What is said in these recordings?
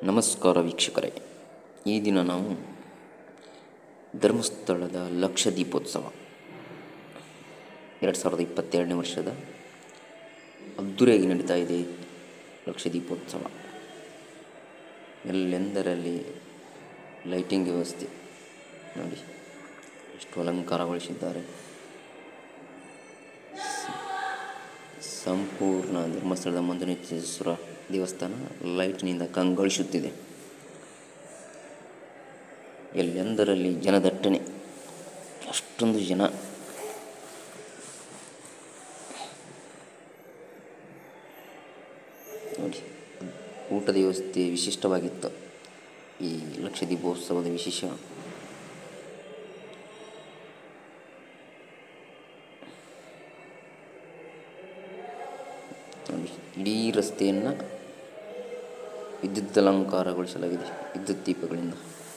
ನಮಸ್ಕಾರ ವೀಕ್ಷಕರೇ ಈ ದಿನ ನಾವು ಧರ್ಮಸ್ಥಳದ ಲಕ್ಷ ದೀಪೋತ್ಸವ ಎರಡು ಸಾವಿರದ ಇಪ್ಪತ್ತೆರಡನೇ ವರ್ಷದ ಅದ್ಧೂರಿಯಾಗಿ ನಡೀತಾ ಇದೆ ಲಕ್ಷ ದೀಪೋತ್ಸವ ಎಲ್ಲೆಂದರಲ್ಲಿ ಲೈಟಿಂಗ್ ವ್ಯವಸ್ಥೆ ನೋಡಿ ಎಷ್ಟು ಅಲಂಕಾರಗೊಳಿಸಿದ್ದಾರೆ ಸಂಪೂರ್ಣ ಧರ್ಮಸ್ಥಳದ ಮಂಜುನಾಥೇಶ್ವರ ದೇವಸ್ಥಾನ ಲೈಟ್ನಿಂದ ಕಂಗೊಳಿಸುತ್ತಿದೆ ಎಲ್ಲೆಂದರಲ್ಲಿ ಜನದಟ್ಟಣೆ ಅಷ್ಟೊಂದು ಜನ ನೋಡಿ ಊಟದ ವ್ಯವಸ್ಥೆ ವಿಶಿಷ್ಟವಾಗಿತ್ತು ಈ ಲಕ್ಷ ದೀಪೋತ್ಸವದ ವಿಶೇಷ ನೋಡಿ ಇಡೀ ರಸ್ತೆಯನ್ನು ವಿದ್ಯುತ್ ಅಲಂಕಾರಗೊಳಿಸಲಾಗಿದೆ ವಿದ್ಯುತ್ ದೀಪಗಳಿಂದ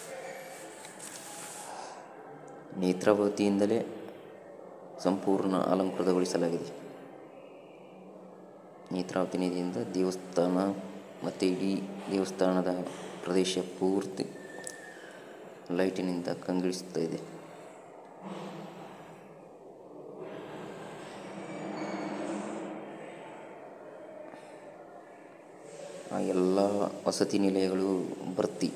ನೇತ್ರಾವತಿಯಿಂದಲೇ ಸಂಪೂರ್ಣ ಅಲಂಕೃತಗೊಳಿಸಲಾಗಿದೆ ನೇತ್ರಾವತಿ ನದಿಯಿಂದ ದೇವಸ್ಥಾನ ಮತ್ತು ಇಡೀ ದೇವಸ್ಥಾನದ ಪ್ರದೇಶ ಪೂರ್ತಿ ಲೈಟಿನಿಂದ ಕಂಗೊಳಿಸುತ್ತಾ ಇದೆ ಆ ಎಲ್ಲ ವಸತಿ ನಿಲಯಗಳು ಭರ್ತಿ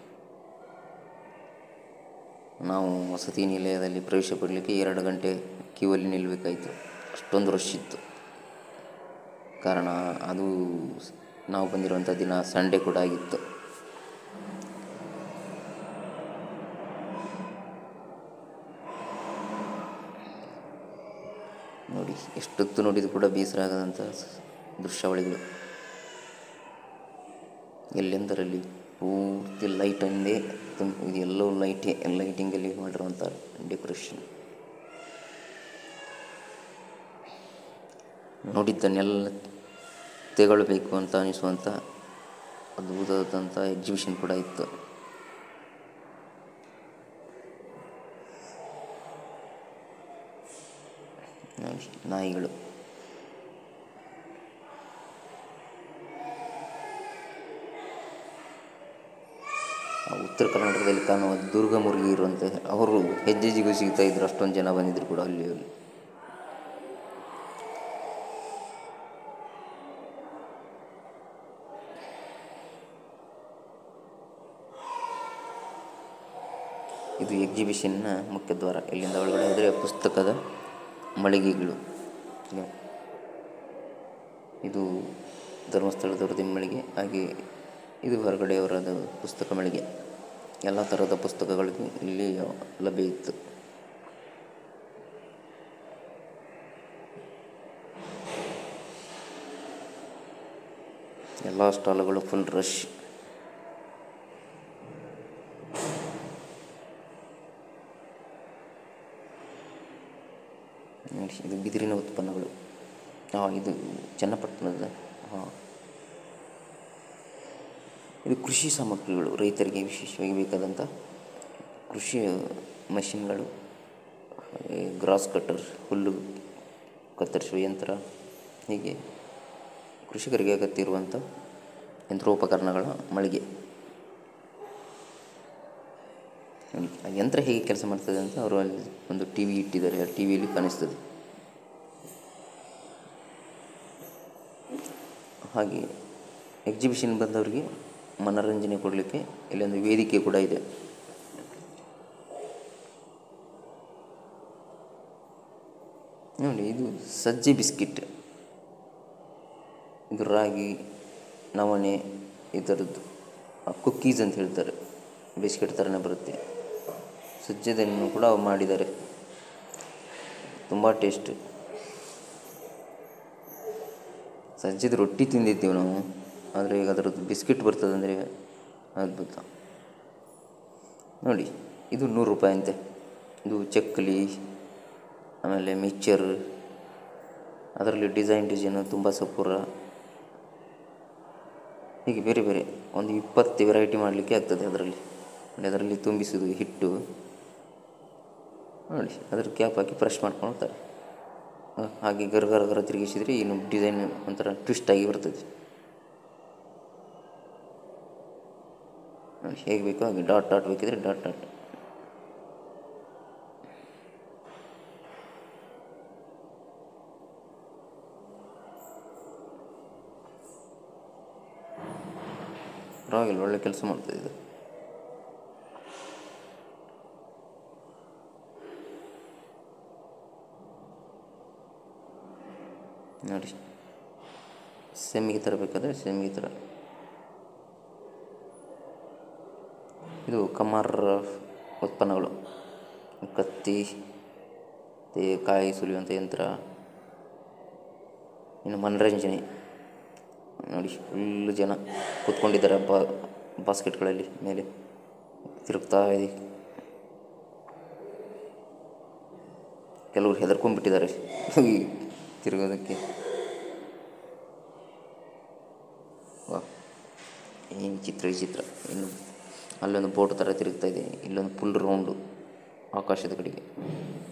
ನಾವು ವಸತಿ ನಿಲಯದಲ್ಲಿ ಪ್ರವೇಶ ಪಡಲಿಕ್ಕೆ ಎರಡು ಗಂಟೆ ಕ್ಯೂವಲ್ಲಿ ನಿಲ್ಲಬೇಕಾಯಿತು ಅಷ್ಟೊಂದು ರಶ್ ಇತ್ತು ಕಾರಣ ಅದು ನಾವು ಬಂದಿರುವಂಥ ದಿನ ಸಂಡೇ ಕೂಡ ಆಗಿತ್ತು ನೋಡಿ ಎಷ್ಟೊತ್ತು ನೋಡಿದ್ರು ಕೂಡ ಬೇಸರ ಆಗದಂಥ ದೃಶ್ಯಾವಳಿಗಳು ಎಲ್ಲೆಂದರಲ್ಲಿ ಪೂರ್ತಿ ಲೈಟನ್ನೇ ತುಂಬ ಇದು ಎಲ್ಲೋ ಲೈಟೇ ಲೈಟಿಂಗಲ್ಲಿ ಮಾಡಿರುವಂಥ ಡೆಕೋರೇಷನ್ ನೋಡಿದ್ದನ್ನೆಲ್ಲ ತೆಗೊಳ್ಬೇಕು ಅಂತ ಅನಿಸುವಂಥ ಅದ್ಭುತವಾದಂಥ ಎಕ್ಸಿಬಿಷನ್ ಕೂಡ ಇತ್ತು ನೋಡಿ, ನಾಯಿಗಳು ಆ ಉತ್ತರ ಕರ್ನಾಟಕದಲ್ಲಿ ಕಾಣುವ ದುರ್ಗ ಮುರುಗಿ ಇರುವಂತೆ ಅವರು ಹೆಜ್ಜೆಜಿಗೂ ಸಿಗ್ತಾ ಇದ್ರು ಅಷ್ಟೊಂದು ಜನ ಬಂದಿದ್ರು ಕೂಡ ಅಲ್ಲಿ ಅಲ್ಲಿ ಇದು ಎಕ್ಸಿಬಿಷನ್ನ ಮುಖ್ಯ ದ್ವಾರ ಇಲ್ಲಿಂದ ಒಳಗಡೆ ಹೋದರೆ ಪುಸ್ತಕದ ಮಳಿಗೆಗಳು ಇದು- ಇದು ಧರ್ಮಸ್ಥಳದವ್ರದ್ದು ಮಳಿಗೆ ಹಾಗೆ ಇದು ಹೊರಗಡೆಯವರದ ಪುಸ್ತಕ ಮಳಿಗೆ ಎಲ್ಲ ಥರದ ಪುಸ್ತಕಗಳು ಇಲ್ಲಿ ಲಭ್ಯ ಇತ್ತು ಎಲ್ಲ ಸ್ಟಾಲ್ಗಳು ಫುಲ್ ರಶ್ ನೋಡಿ, ಇದು ಬಿದಿರಿನ ಉತ್ಪನ್ನಗಳು ಹಾಂ ಇದು ಚನ್ನಪಟ್ಟಣದ ಹಾಂ ಇದು ಕೃಷಿ ಸಾಮಗ್ರಿಗಳು ರೈತರಿಗೆ ವಿಶೇಷವಾಗಿ ಬೇಕಾದಂಥ ಕೃಷಿ ಮಷಿನ್ಗಳು ಹಾಗೆ ಗ್ರಾಸ್ ಕಟ್ಟರ್ ಹುಲ್ಲು ಕತ್ತರಿಸುವ ಯಂತ್ರ ಹೀಗೆ ಕೃಷಿಕರಿಗೆ ಅಗತ್ಯ ಇರುವಂಥ ಯಂತ್ರೋಪಕರಣಗಳ ಮಳಿಗೆ ನೋಡಿ, ಆ ಯಂತ್ರ ಹೇಗೆ ಕೆಲಸ ಮಾಡ್ತದೆ ಅಂತ ಅವರು ಅಲ್ಲಿ ಒಂದು ಟಿ ವಿ ಇಟ್ಟಿದ್ದಾರೆ ಆ ಟಿ ವಿಯಲ್ಲಿ ಕಾಣಿಸ್ತದೆ ಹಾಗೆ ಎಕ್ಸಿಬಿಷನ್ ಬಂದವರಿಗೆ ಮನೋರಂಜನೆ ಕೊಡಲಿಕ್ಕೆ ಇಲ್ಲೊಂದು ವೇದಿಕೆ ಕೂಡ ಇದೆ ನೋಡಿ ಇದು ಸಜ್ಜೆ ಬಿಸ್ಕಿಟ್ ಇದು ರಾಗಿ ನವಣೆ ಈ ಥರದ್ದು ಕುಕ್ಕೀಸ್ ಅಂತ ಹೇಳ್ತಾರೆ ಬಿಸ್ಕೆಟ್ ಥರನೇ ಬರುತ್ತೆ ಸಜ್ಜೆದನ್ನು ಕೂಡ ಮಾಡಿದ್ದಾರೆ ತುಂಬ ಟೇಸ್ಟ್ ಸಜ್ಜದ ರೊಟ್ಟಿ ತಿಂದಿದ್ದೀವಿ ನಾವು ಆದರೆ ಈಗ ಅದರದ್ದು ಬಿಸ್ಕಿಟ್ ಬರ್ತದೆ ಅಂದರೆ ಅದ್ಭುತ ನೋಡಿ ಇದು ನೂರು ರೂಪಾಯಿ ಅಂತೆ ಇದು ಚಕ್ಕಲಿ ಆಮೇಲೆ ಮಿಕ್ಚರ್ ಅದರಲ್ಲಿ ಡಿಸೈನ್ ಡಿಸೈನು ತುಂಬ ಸಪೂರ ಹೀಗೆ ಬೇರೆ ಬೇರೆ ಒಂದು ಇಪ್ಪತ್ತು ವೆರೈಟಿ ಮಾಡಲಿಕ್ಕೆ ಆಗ್ತದೆ ಅದರಲ್ಲಿ ನೋಡಿ ಅದರಲ್ಲಿ ತುಂಬಿಸೋದು ಹಿಟ್ಟು ನೋಡಿ ಅದ್ರ ಕ್ಯಾಪ್ ಹಾಕಿ ಫ್ರೆಶ್ ಮಾಡ್ಕೊಂಡು ಹೋಗ್ತಾರೆ ಹ, ಹಾಗೆ ಗರ್ ಗರ್ ಗರ ತಿರುಗಿಸಿದರೆ ಇನ್ನು ಡಿಸೈನ್ ಒಂಥರ ಟ್ವಿಸ್ಟ್ ಆಗಿ ಬರ್ತದೆ ನೋಡಿ ಹೇಗೆ ಬೇಕೋ ಹಾಗೆ ಡಾಟ್ ಡಾಟ್ ಬೇಕಿದ್ರೆ ಡಾಟ್ ಡಾಟ್ ಪರವಾಗಿಲ್ಲ ಒಳ್ಳೆ ಕೆಲಸ ಮಾಡ್ತದೆ ಇದು ನೋಡಿ ಸೆಮ್ಮಿಗೆ ತರಬೇಕಾದ್ರೆ ಸೆಮ್ಮಿಗೆ ಥರ ಇದು ಕಮಾರ್ ಉತ್ಪನ್ನಗಳು ಕತ್ತಿ ಮತ್ತು ಕಾಯಿ ಸುಲಿಯುವಂಥ ಯಂತ್ರ ಇನ್ನು ಮನರಂಜನೆ ನೋಡಿ ಫುಲ್ ಜನ ಕೂತ್ಕೊಂಡಿದ್ದಾರೆ ಬಾ ಬಾಸ್ಕೆಟ್ಗಳಲ್ಲಿ ಮೇಲೆ ತಿರುಗ್ತಾ ಇದೆ ಕೆಲವರು ಹೆದರ್ಕೊಂಡ್ಬಿಟ್ಟಿದ್ದಾರೆ ಈ ತಿರುಗೋದಕ್ಕೆ ವಾ ಏನು ಚಿತ್ರ ಈ ಚಿತ್ರ ಇನ್ನು ಅಲ್ಲೊಂದು ಬೋಟ್ ಥರ ತಿರುಗ್ತಾ ಇದೆ ಇಲ್ಲೊಂದು ಫುಲ್ ರೌಂಡು ಆಕಾಶದ ಕಡೆಗೆ